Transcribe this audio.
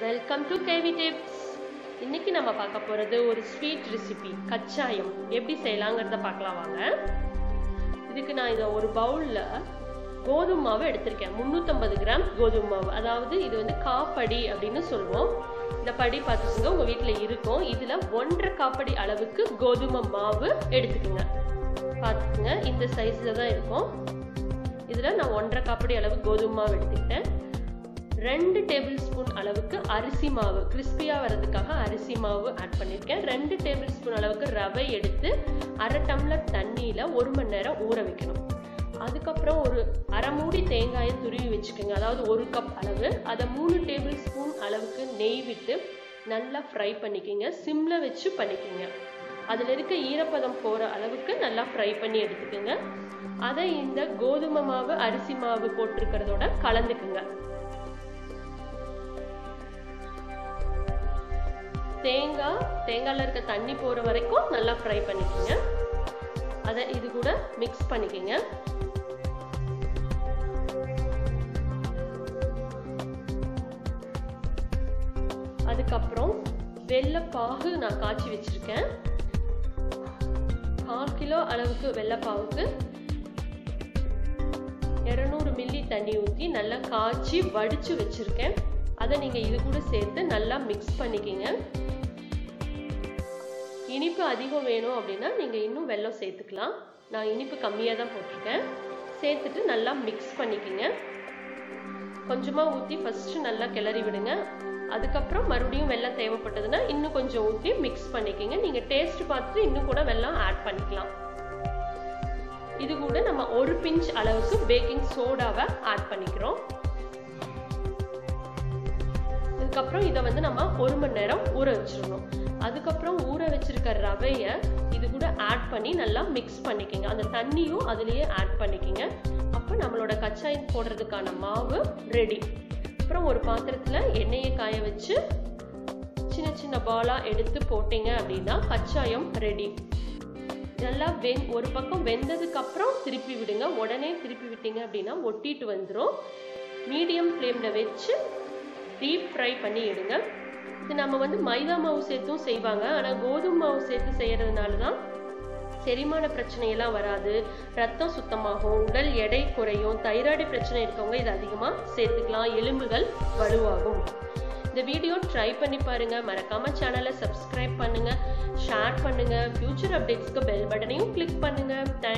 welcome to KV tips இன்னைக்கு நம்ம பார்க்க போறது ஒரு ஸ்வீட் ரெசிபி கச்சாயம் எப்படி செய்யலாங்கிறத பார்க்கலாம் வாங்க இதுக்கு நான் இதை ஒரு பவுல்ல கோதுமை மாவு எடுத்திருக்கேன் முந்நூற்றம்பது கிராம் கோதுமை மாவு அதாவது இது வந்து காப்படி அப்படின்னு சொல்லுவோம் இந்த படி பார்த்துக்கோங்க உங்கள் வீட்டில் இருக்கும் இதில் ஒன்றரை காப்படி அளவுக்கு கோதுமை மாவு எடுத்துக்கோங்க பார்த்துக்குங்க இந்த சைஸில் தான் இருக்கும் இதில் நான் ஒன்றரை காப்படி அளவு கோதுமை மாவு எடுத்துக்கிட்டேன் ரெண்டு டேபிள் ஸ்பூன் அளவுக்கு அரிசி மாவு கிறிஸ்பியாக வர்றதுக்காக அரிசி மாவு ஆட் பண்ணியிருக்கேன் ரெண்டு டேபிள் ஸ்பூன் அளவுக்கு ரவை எடுத்து அரை டம்ளர் தண்ணியில் ஒரு மணி நேரம் ஊற வைக்கணும் அதுக்கப்புறம் ஒரு அரை மூடி தேங்காயை துருவி வச்சுக்கோங்க அதாவது ஒரு கப் அளவு அதை மூணு டேபிள் ஸ்பூன் அளவுக்கு நெய் விட்டு நல்லா ஃப்ரை பண்ணிக்கோங்க சிம்மில் வச்சு பண்ணிக்கோங்க அதில் இருக்க ஈரப்பதம் போகிற அளவுக்கு நல்லா ஃப்ரை பண்ணி எடுத்துக்கோங்க அதை இந்த கோதுமை மாவு அரிசி மாவு போட்டிருக்கிறதோட கலந்துக்குங்க தேங்காய் தேங்காயில் இருக்க தண்ணி போகிற வரைக்கும் நல்லா ஃப்ரை பண்ணிக்கோங்க அதை இது கூட மிக்ஸ் பண்ணிக்கோங்க அதுக்கப்புறம் வெள்ளைப்பாகு நான் காய்ச்சி வச்சிருக்கேன் கால் கிலோ அளவுக்கு வெள்ளைப்பாவுக்கு இரநூறு மில்லி தண்ணி ஊற்றி நல்லா காய்ச்சி வடித்து வச்சுருக்கேன் அதை நீங்கள் இது கூட சேர்த்து நல்லா மிக்ஸ் பண்ணிக்கிங்க இனிப்பு அதிகம் வேணும் அப்படின்னா நீங்கள் இன்னும் வெல்லம் சேர்த்துக்கலாம் நான் இனிப்பு கம்மியாக தான் போட்டிருக்கேன் சேர்த்துட்டு நல்லா மிக்ஸ் பண்ணிக்கோங்க கொஞ்சமாக ஊற்றி ஃபஸ்ட்டு நல்லா கிளறி விடுங்க அதுக்கப்புறம் மறுபடியும் வெல்லம் தேவைப்பட்டதுன்னா இன்னும் கொஞ்சம் ஊற்றி மிக்ஸ் பண்ணிக்கோங்க நீங்கள் டேஸ்ட் பார்த்துட்டு இன்னும் கூட வெல்லம் ஆட் பண்ணிக்கலாம் இது கூட நம்ம ஒரு பிஞ்ச் அளவுக்கு பேக்கிங் சோடாவை ஆட் பண்ணிக்கிறோம் அதுக்கப்புறம் இதை வந்து நம்ம ஒரு மணி நேரம் ஊற வச்சிடணும் அதுக்கப்புறம் ஊற வச்சிருக்க ரவையை இது கூட ஆட் பண்ணி நல்லா மிக்ஸ் பண்ணிக்கோங்க அந்த தண்ணியும் அதுலேயே ஆட் பண்ணிக்கோங்க அப்போ நம்மளோட கச்சாயம் போடுறதுக்கான மாவு ரெடி அப்புறம் ஒரு பாத்திரத்தில் எண்ணெயை காய வச்சு சின்ன சின்ன பாலாக எடுத்து போட்டிங்க அப்படின்னா கச்சாயம் ரெடி நல்லா வெந் ஒரு பக்கம் வெந்ததுக்கு அப்புறம் திருப்பி விடுங்க உடனே திருப்பி விட்டீங்க அப்படின்னா ஒட்டிட்டு வந்துடும் மீடியம் ஃப்ளேமில் வச்சு டீப் ஃப்ரை பண்ணி எடுங்க இது நம்ம வந்து மைதா மாவு சேர்த்தும் செய்வாங்க ஆனால் கோதுமை மாவு சேர்த்து செய்யறதுனால தான் செரிமான பிரச்சனையெல்லாம் வராது ரத்தம் சுத்தமாகும் உடல் எடை குறையும் தைராய்டு பிரச்சனை இருக்கவங்க இது அதிகமாக சேர்த்துக்கலாம் எலும்புகள் வலுவாகும் இந்த வீடியோ ட்ரை பண்ணி பாருங்க மறக்காம சேனலை சப்ஸ்கிரைப் பண்ணுங்க ஷேர் பண்ணுங்க ஃபியூச்சர் அப்டேட்ஸ்க்கு பெல் பட்டனையும் கிளிக் பண்ணுங்க தேங்க்